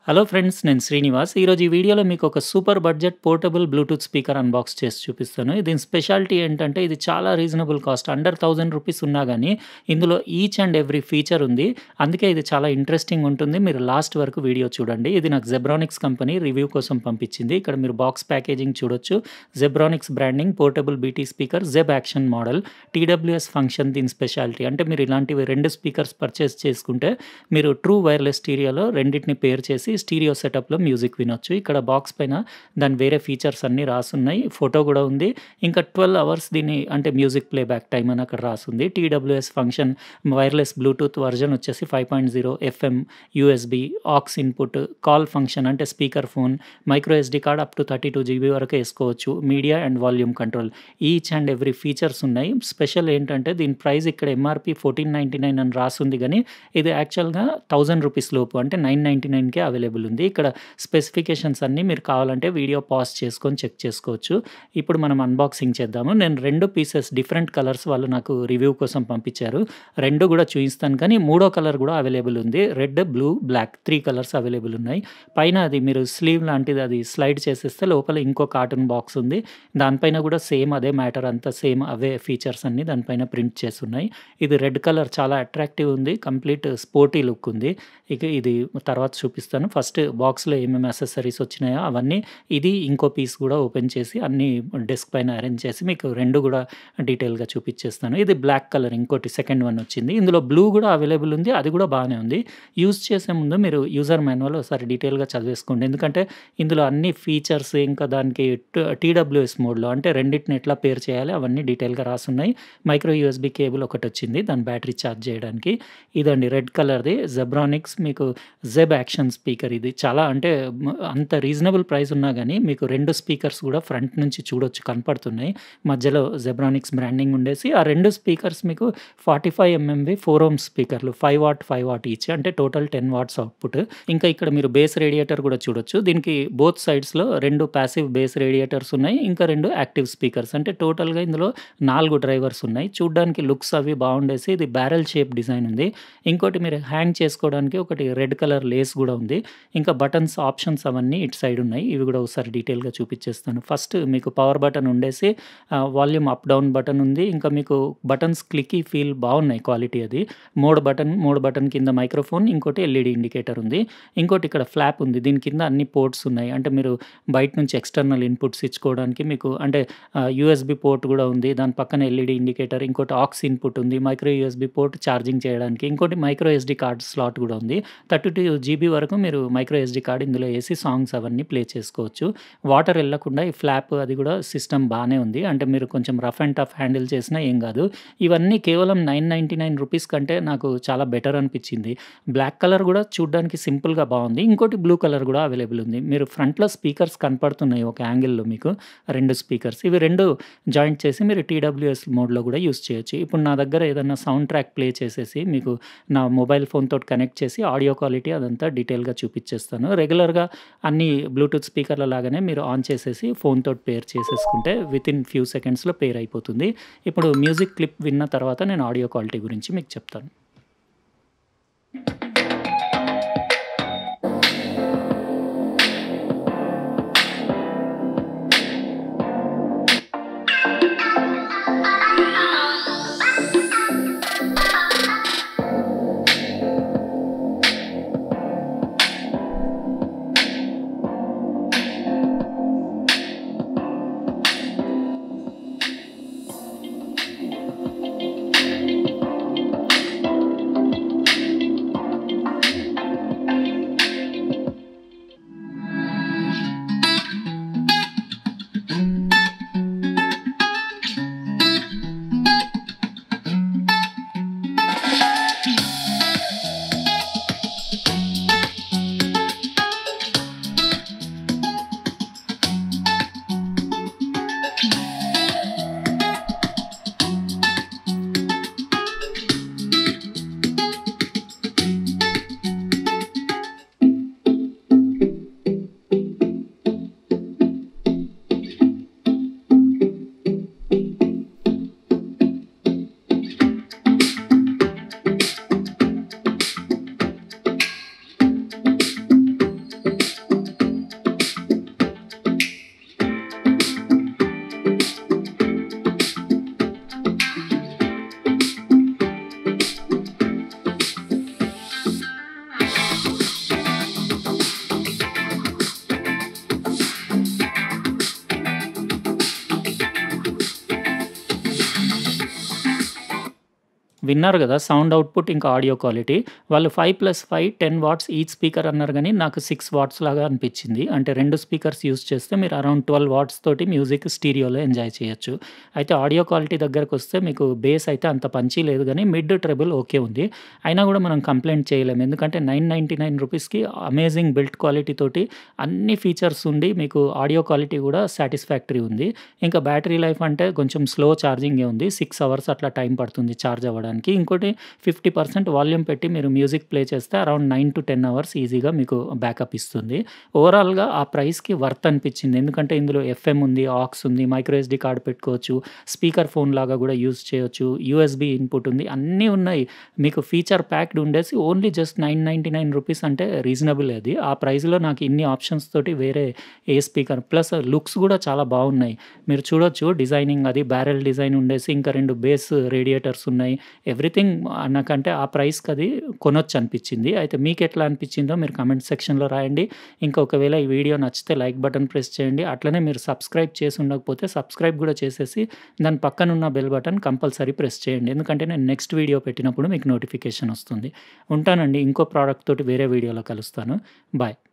Hello friends నేను శ్రీనివాస్ ఈరోజు ఈ వీడియోలో మీకు ఒక super budget portable Bluetooth speaker unbox చేసి చూపిస్తాను దీని స్పెషాలిటీ ఏంటంటే ఇది చాలా reasonable cost under thousand rupees ఉన్నా కానీ ఇందులో ఈచ్ అండ్ ఎవ్రీ ఫీచర్ ఉంది అందుకే ఇది చాలా ఇంట్రెస్టింగ్ ఉంటుంది మీరు లాస్ట్ వరకు వీడియో చూడండి ఇది నాకు జెబ్రానిక్స్ కంపెనీ రివ్యూ కోసం పంపించింది ఇక్కడ మీరు బాక్స్ ప్యాకేజింగ్ చూడొచ్చు Zebronics branding portable BT speaker Zeb action model TWS function దీని స్పెషాలిటీ అంటే మీరు ఇలాంటివి రెండు స్పీకర్స్ పర్చేస్ చేసుకుంటే మీరు ట్రూ వైర్లెస్ స్టీరియోలో రెండింటిని పేర్ చేసి స్టీరియో సెటప్లో మ్యూజిక్ వినొచ్చు ఇక్కడ బాక్స్ పైన దాని వేరే ఫీచర్స్ అన్నీ రాసున్నాయి ఫోటో కూడా ఉంది ఇంకా ట్వెల్వ్ అవర్స్ దీన్ని అంటే మ్యూజిక్ ప్లేబ్యాక్ టైం అని అక్కడ రాసుంది TWS function wireless Bluetooth version వచ్చేసి five point zero FM USB aux input call function అంటే speaker phone micro SD card up to thirty two GB వరకు వేసుకోవచ్చు media and volume control each and every features ఉన్నాయి special ఏంటంటే దీని price ఇక్కడ MRP fourteen ninety nine అని రాసుంది కానీ ఇది యాక్చువల్గా థౌజండ్ రూపీస్ లోపు అంటే నైన్ నైంటీ నైన్కే అవైలబుల్ ఉంది ఇక్కడ స్పెసిఫికేషన్స్ అన్నీ మీరు కావాలంటే వీడియో పాజ్ చేసుకొని చెక్ చేసుకోవచ్చు ఇప్పుడు మనం అన్బాక్సింగ్ చేద్దాము నేను రెండు పీసెస్ డిఫరెంట్ కలర్స్ వాళ్ళు నాకు రివ్యూ కోసం పంపించారు రెండు కూడా చూపిస్తాను కానీ మూడో కలర్ కూడా అవైలబుల్ ఉంది red blue black three colours available ఉన్నాయి పైన అది మీరు స్లీవ్ లాంటిది అది స్లైడ్ చేసేస్తే లోపల ఇంకో కార్టూన్ బాక్స్ ఉంది దానిపైన కూడా సేమ్ అదే మ్యాటర్ అంతా సేమ్ అవే ఫీచర్స్ అన్ని దానిపైన ప్రింట్ చేస్తున్నాయి ఇది రెడ్ కలర్ చాలా అట్రాక్టివ్ ఉంది కంప్లీట్ స్పోర్టీ లుక్ ఉంది ఇక ఇది తర్వాత చూపిస్తాను ఫస్ట్ బాక్స్లో ఏమేమి అసెసరీస్ వచ్చినాయో అవన్నీ ఇది ఇంకో పీస్ కూడా ఓపెన్ చేసి అన్ని డెస్క్ పైన అరేంజ్ చేసి మీకు రెండు కూడా డీటెయిల్గా చూపించేస్తాను ఇది బ్లాక్ కలర్ ఇంకోటి సెకండ్ వన్ వచ్చింది ఇందులో బ్లూ కూడా అవైలబుల్ ఉంది అది కూడా బాగానే ఉంది యూజ్ చేసే ముందు మీరు యూజర్ మాన్యువల్ ఒకసారి డీటెయిల్గా చదివేసుకోండి ఎందుకంటే ఇందులో అన్ని ఫీచర్స్ ఇంకా దానికి టీడబ్ల్యూఎస్ మోడ్లో అంటే రెండింటిని ఎట్లా పేర్ చేయాలి అవన్నీ డీటెయిల్గా రాసున్నాయి మైక్రో యూఎస్బి కేబుల్ ఒకటి వచ్చింది దాని బ్యాటరీ ఛార్జ్ చేయడానికి ఇదండి రెడ్ కలర్ది జెబ్రానిక్స్ మీకు జెబ్ యాక్షన్ స్పీకర్ ఇది చాలా అంటే మ- అంత రీజనబుల్ ప్రైస్ ఉన్నా కానీ మీకు రెండు స్పీకర్స్ కూడా ఫ్రంట్ నుంచి చూడొచ్చు కనపడుతున్నాయి మధ్యలో జెబ్రానిక్స్ బ్రాండింగ్ ఉండేసి ఆ రెండు స్పీకర్స్ మీకు forty five MMV four ohm స్పీకర్లు five watt five watt each అంటే టోటల్ టెన్ వాట్స్ అవుట్పుట్ ఇంకా ఇక్కడ మీరు బేస్ రేడియేటర్ కూడా చూడొచ్చు దీనికి బోత్ సైడ్స్లో రెండు ప్యాసివ్ బేస్ రేడియేటర్స్ ఉన్నాయి ఇంకా రెండు యాక్టివ్ స్పీకర్స్ అంటే టోటల్గా ఇందులో నాలుగు డ్రైవర్స్ ఉన్నాయి చూడ్డానికి లుక్స్ అవి బాగుండేసి ఇది బ్యారెల్ షేప్ డిజైన్ ఉంది ఇంకోటి మీరు హ్యాంగ్ చేసుకోవడానికి ఒకటి రెడ్ కలర్ లేస్ కూడా ఉంది ఇంకా బటన్స్ ఆప్షన్స్ అవన్నీ ఇటు సైడ్ ఉన్నాయి ఇవి కూడా ఒకసారి డీటెయిల్గా చూపించేస్తాను ఫస్ట్ మీకు పవర్ బటన్ ఉండేసి వాల్యూమ్ అప్ డౌన్ బటన్ ఉంది ఇంకా మీకు బటన్స్ క్లిక్కీ ఫీల్ బాగున్నాయి క్వాలిటీ అది మోడ్ బటన్ మోడ్ బటన్ కింద మైక్రోఫోన్ ఇంకోటి ఎల్ఈడి ఇండికేటర్ ఉంది ఇంకోటి ఇక్కడ ఫ్లాప్ ఉంది దీని కింద అన్ని పోర్ట్స్ ఉన్నాయి అంటే మీరు బయట నుంచి ఎక్స్టర్నల్ ఇన్పుట్స్ ఇచ్చుకోవడానికి మీకు అంటే యూఎస్బి పోర్ట్ కూడా ఉంది దాని పక్కన ఎల్ఈడి ఇండికేటర్ ఇంకోటి ఆక్స్ ఇన్పుట్ ఉంది మైక్రో యూఎస్బి పోర్ట్ ఛార్జింగ్ చేయడానికి ఇంకోటి మైక్రో ఎస్డి కార్డ్ స్లాట్ కూడా ఉంది థర్టీ టూ జీబీ వరకు మీరు మైక్రో ఎస్డి కార్డ్ ఇందులో వేసి సాంగ్స్ అవన్నీ ప్లే చేసుకోవచ్చు వాటర్ వెళ్ళకుండా ఈ ఫ్లాప్ అది కూడా సిస్టమ్ బాగానే ఉంది అంటే మీరు కొంచెం రఫ్ అండ్ టఫ్ హ్యాండిల్ చేసినా ఏం కాదు ఇవన్నీ కేవలం నైన్ నైంటీ నైన్ రూపీస్ కంటే నాకు చాలా బెటర్ అనిపించింది బ్లాక్ కలర్ కూడా చూడడానికి సింపుల్గా బాగుంది ఇంకోటి బ్లూ కలర్ కూడా అవైలబుల్ ఉంది మీరు ఫ్రంట్లో స్పీకర్స్ కనపడుతున్నాయి ఒక యాంగిల్లో మీకు రెండు స్పీకర్స్ ఇవి రెండు జాయింట్ చేసి మీరు టీడబ్ల్యూఎస్ మోడ్లో కూడా యూస్ చేయొచ్చు ఇప్పుడు నా దగ్గర ఏదైనా సౌండ్ ట్రాక్ ప్లే చేసేసి మీకు నా మొబైల్ ఫోన్ తోటి కనెక్ట్ చేసి ఆడియో క్వాలిటీ అదంతా డీటెయిల్గా చూపించేస్తాను రెగ్యులర్గా అన్ని బ్లూటూత్ స్పీకర్ల లాగానే మీరు ఆన్ చేసేసి ఫోన్ తోటి పేర్ చేసేసుకుంటే విత్ ఇన్ ఫ్యూ సెకండ్స్లో పేర్ అయిపోతుంది ఇప్పుడు మ్యూజిక్ క్లిప్ విన్న తర్వాత నేను ఆడియో క్వాలిటీ గురించి మీకు చెప్తాను విన్నారు గదా! సౌండ్ అవుట్‌పుట్ ఇంకా ఆడియో క్వాలిటీ. వాళ్ళు 5+5 10 వాట్స్ ఈచ్ స్పీకర్ అన్నారు గానీ, నాకు 6 వాట్స్ లాగా అనిపిచ్చింది. అంటే 2 స్పీకర్స్ యూజ్ చేస్తే మీరు అరౌండ్ 12 వాట్స్ తోటి మ్యూజిక్ స్టీరియోలో ఎంజాయ్ చేయొచ్చు. అయితే ఆడియో క్వాలిటీ దగ్గరకొస్తే మీకు బేస్ అయితే అంత పంచీ లేదు గానీ, మిడ్, ట్రెబుల్ ఓకే ఉంది. అయినా గూడా మనం కంప్లెయింట్ చేయలేం. ఎందుకంటే రూ. 999కి అమేజింగ్ బిల్ట్ క్వాలిటీ తోటి అన్ని ఫీచర్స్ ఉండి, మీకు ఆడియో క్వాలిటీ గూడా సాటిస్ఫాక్టరీ ఉంది. ఇంకా బ్యాటరీ లైఫ్ అంటే కొంచెం స్లో ఛార్జింగే ఉంది. 6 అవర్స్ అట్లా టైం పడుతుంది ఛార్జ్ అవ్వడానికి. ఇంకోటి 50% వాల్యూమ్ పెట్టి మీరు మ్యూజిక్ ప్లే చేస్తే అరౌండ్ 9-10 అవర్స్ ఈజీగా మీకు బ్యాకప్ ఇస్తుంది. ఓవరాల్‌గా ఆ ప్రైస్‌కి వర్త్ అనిపిచ్చింది. ఎందుకంటే ఇందులో ఎఫ్ఎం ఉంది, ఆక్స్ ఉంది, మైక్రో ఎస్‌డీ కార్డ్ పెట్టుకోవచ్చు. స్పీకర్ ఫోన్ లాగా గూడా యూజ్ చేయొచ్చు. యూఎస్‌బీ ఇన్‌పుట్ ఉంది. అన్నీ ఉన్నాయి. మీకు ఫీచర్ ప్యాక్డ్ ఉండేసి ఓన్లీ జస్ట్ రూ. 999 అంటే రీజనబులే అది. ఆ ప్రైస్‌లో నాకు ఇన్ని ఆప్షన్స్ తోటి వేరే ఏ స్పీకర్ ప్లస్ లుక్స్ గూడా చాలా బావున్నాయి. మీరు చూడొచ్చు డిజైనింగ్ అది బ్యారెల్ డిజైన్ ఉండేసి ఇంకా 2 బేస్ రేడియేటర్స్ ఉన్నాయి. ఎవ్రీథింగ్ ఆహ్, నాకంటే ఆ ప్రైస్‌కది కొనొచ్చనిపిచ్చింది. అయితే మీకెట్లా అనిపిచ్చిందో మీరు కామెంట్ సెక్షన్‌లో రాయండి. ఇంకా ఒకవేళ ఈ వీడియో నచ్చితే లైక్ బటన్ ప్రెస్ చేయండి. అట్లనే మీరు సబ్స్క్రైబ్ చేసి ఉండకపోతే సబ్స్క్రైబ్ గూడా చేసేసి దాని పక్కనున్న బెల్ బటన్ కంపల్సరీ ప్రెస్ చేయండి. ఎందుకంటే నేను నెక్స్ట్ వీడియో పెట్టినప్పుడు మీకు నోటిఫికేషన్ వస్తుంది. ఉంటానండి. ఇంకో ప్రాడక్ట్ తోటి వేరే వీడియోలో కలుస్తాను. బాయ్.